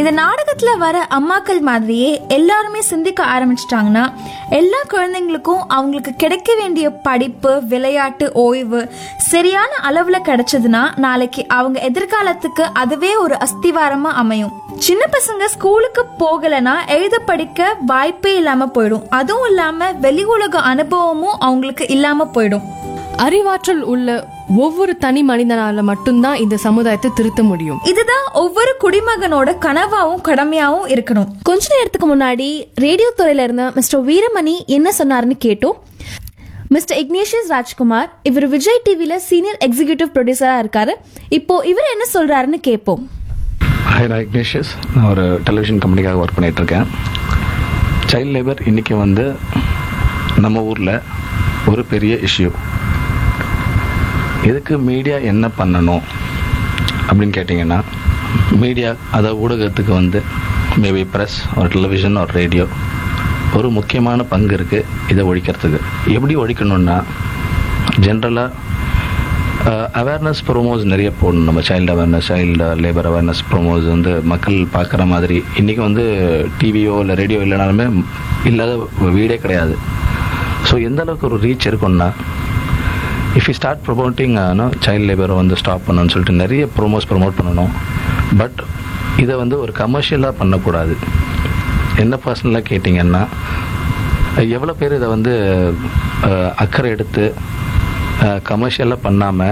இந்த நாடகத்துல வர அம்மாக்கள் மாதிரியே எல்லாருமே சிந்திக்க ஆரம்பிச்சிட்டாங்கன்னா எல்லா குழந்தைங்களுக்கும் அவங்களுக்கு கிடைக்க வேண்டிய படிப்பு விளையாட்டு ஓய்வு சரியான அளவுல கிடைச்சதுன்னா நாளைக்கு அவங்க எதிர்காலத்துக்கு அதுவே ஒரு அஸ்திவாரமா அமையும் சின்ன பசங்க ஸ்கூலுக்கு போகலைன்னா எழுத படிக்க வாய்ப்பே இல்லாம போயிடும் அதுவும் இல்லாம வெளி உலக அனுபவமும் அவங்களுக்கு இல்லாம போயிடும் அறிவாற்றல் உள்ள ஒவ்வொரு தனி மனிதனால மட்டும்தான் இந்த சமுதாயத்தை திருத்த முடியும் இதுதான் ஒவ்வொரு குடிமகனோட கனவாவும் கடமையாவும் இருக்கணும் கொஞ்ச நேரத்துக்கு முன்னாடி ரேடியோ துறையில இருந்த மிஸ்டர் வீரமணி என்ன சொன்னாருன்னு கேட்டோம் மிஸ்டர் இக்னேஷியஸ் ராஜ்குமார் இவர் விஜய் டிவில சீனியர் எக்ஸிகியூட்டிவ் ப்ரொடியூசரா இருக்காரு இப்போ இவர் என்ன சொல்றாருன்னு கேட்போம் ஹாய் நான் இக்னேஷியஸ் நான் ஒரு டெலிவிஷன் கம்பெனிக்காக ஒர்க் பண்ணிட்டு இருக்கேன் சைல்ட் லேபர் இன்றைக்கி வந்து நம்ம ஊரில் ஒரு பெரிய இஷ்யூ இதுக்கு மீடியா என்ன பண்ணணும் அப்படின்னு கேட்டிங்கன்னா மீடியா அதை ஊடகத்துக்கு வந்து மேபி ப்ரெஸ் ஒரு டெலிவிஷன் ஒரு ரேடியோ ஒரு முக்கியமான பங்கு இருக்குது இதை ஒழிக்கிறதுக்கு எப்படி ஒழிக்கணும்னா ஜென்ரலாக அவேர்னஸ் ப்ரோமோஸ் நிறைய போடணும் நம்ம child awareness child labour awareness promos வந்து மக்கள் பார்க்குற மாதிரி இன்றைக்கி வந்து டிவியோ இல்லை ரேடியோ இல்லைனாலுமே இல்லாத வீடே கிடையாது ஸோ எந்த அளவுக்கு ஒரு ரீச் இருக்கும்னா if you start promoting child லேபரை வந்து ஸ்டாப் பண்ணணும்னு சொல்லிட்டு நிறைய ப்ரோமோஸ் ப்ரொமோட் பண்ணணும் பட் இதை வந்து ஒரு கமர்ஷியலாக பண்ணக்கூடாது என்ன பர்சனலாக கேட்டிங்கன்னா எவ்வளோ பேர் இதை வந்து அஹ், அக்கறை எடுத்து கமர்ஷியலாக பண்ணாமல்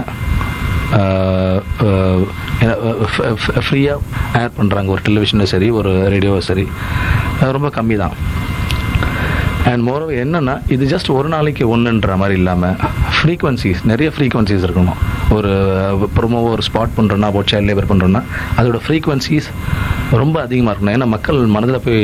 ஃப்ரீயாக ஏர் பண்ணுறாங்க ஒரு டெலிவிஷனும் சரி ஒரு ரேடியோவும் சரி அது ரொம்ப கம்மி தான் அண்ட் மோரோ என்னன்னா இது ஜஸ்ட் ஒரு நாளைக்கு ஒன்றுன்ற மாதிரி இல்லாமல் ஃப்ரீக்வன்சிஸ் நிறைய ஃப்ரீக்வன்சிஸ் இருக்கணும் ஒரு ப்ரொமோவோ ஒரு ஸ்பாட் பண்ணுறோன்னா ஒரு சைல்ட் லேபர் பண்ணுறோன்னா அதோட ஃப்ரீக்வன்சிஸ் ரொம்ப அதிகமாக இருக்கணும் ஏன்னா மக்கள் மனதில் போய்